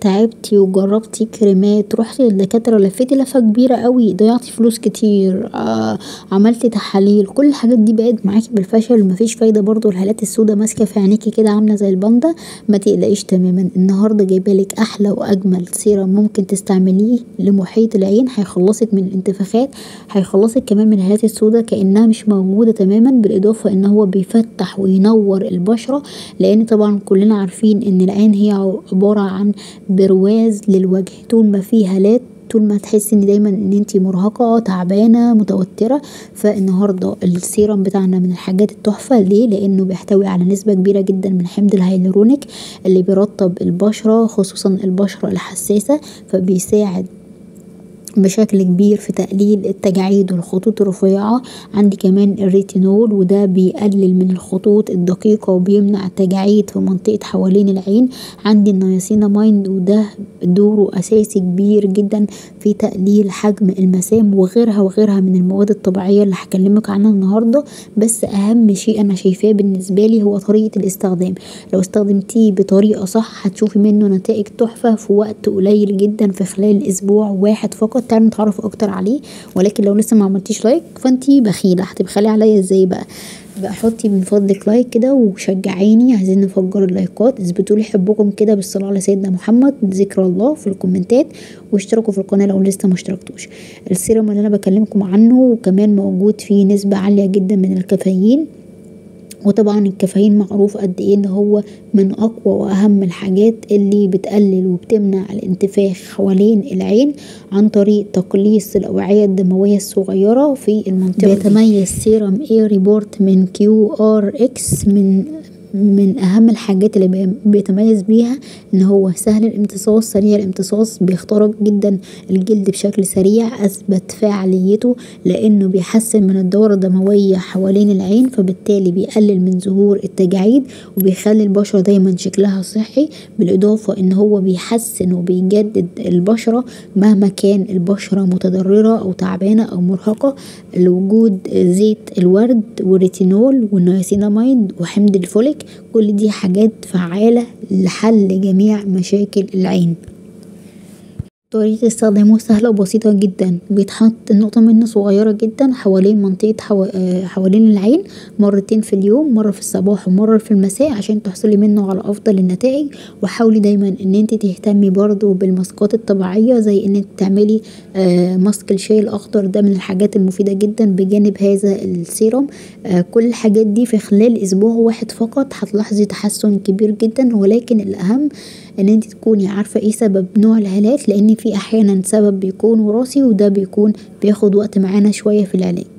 تعبتي وجربتي كريمات رحتي للدكاتره لفيتي لفه كبيره اوي ضيعتي فلوس كتير عملتي تحاليل كل الحاجات دي بقت معاكي بالفشل ومفيش فايده برضو الهالات السودا ماسكه في عينيكي كدا عامله زي الباندا متقلقيش تماما النهارده جايبالك احلى واجمل سيرم ممكن تستعمليه لمحيط العين هيخلصك من الانتفاخات هيخلصك كمان من الهالات السودا كانها مش موجوده تماما بالاضافه ان هو بيفتح وينور البشره لان طبعا كلنا عارفين ان العين هي عباره عن برواز للوجه طول ما في هالات طول ما تحسي ان دايما ان انتي مرهقه تعبانه متوتره فالنهارده السيرم بتاعنا من الحاجات التحفه ليه لانه بيحتوي على نسبه كبيره جدا من حمض الهيالورونيك اللي بيرطب البشره خصوصا البشره الحساسه فبيساعد بشكل كبير في تقليل التجاعيد والخطوط الرفيعه عندي كمان الريتينول وده بيقلل من الخطوط الدقيقه وبيمنع التجاعيد في منطقه حوالين العين عندي النياسيناميد وده دوره اساسي كبير جدا في تقليل حجم المسام وغيرها وغيرها من المواد الطبيعيه اللي هكلمك عنها النهارده بس اهم شيء انا شايفاه بالنسبه لي هو طريقه الاستخدام لو استخدمتيه بطريقه صح هتشوفي منه نتائج تحفه في وقت قليل جدا في خلال اسبوع واحد فقط تعالوا نتعرف اكتر عليه ولكن لو لسه معملتيش لايك فانتي بخيله هتبخلي عليا ازاي بقى بقى حطي من فضلك لايك كده وشجعيني عايزين نفجر اللايكات اثبتولي حبكم كده بالصلاه على سيدنا محمد ذكر الله في الكومنتات واشتركوا في القناه لو لسه ما اشتركتوش السيرم اللي انا بكلمكم عنه وكمان موجود فيه نسبه عاليه جدا من الكافيين وطبعا الكافيين معروف قد ايه ان هو من اقوى واهم الحاجات اللي بتقلل وبتمنع الانتفاخ حوالين العين عن طريق تقليص الاوعيه الدمويه الصغيره في المنطقه بيتميز سيرم اي ريبورت من كيو ار اكس من من اهم الحاجات اللي بيتميز بيها ان هو سهل الامتصاص سريع الامتصاص بيخترق جدا الجلد بشكل سريع اثبت فعاليته لانه بيحسن من الدورة الدموية حوالين العين فبالتالي بيقلل من ظهور التجاعيد وبيخلي البشرة دايما شكلها صحي بالاضافة ان هو بيحسن وبيجدد البشرة مهما كان البشرة متضررة او تعبانة او مرهقة لوجود زيت الورد والريتينول والنياسيناميد وحمض الفوليك كل دي حاجات فعالة لحل جميع مشاكل العين طريقة استخدامه سهلة وبسيطة جدا بيتحط نقطة منه صغيرة جدا حوالين منطقة حو... حوالين العين مرتين في اليوم مرة في الصباح ومرة في المساء عشان تحصلي منه على أفضل النتائج وحاولي دايما ان انت تهتمي برضو بالماسكات الطبيعية زي ان انت تعملي آه ماسك الشاي الأخضر ده من الحاجات المفيدة جدا بجانب هذا السيروم آه كل الحاجات دي في خلال أسبوع واحد فقط هتلاحظي تحسن كبير جدا ولكن الأهم ان انت تكوني عارفة ايه سبب نوع الهالات لان في احيانا سبب بيكون وراثي وده بيكون بياخد وقت معانا شوية في العلاج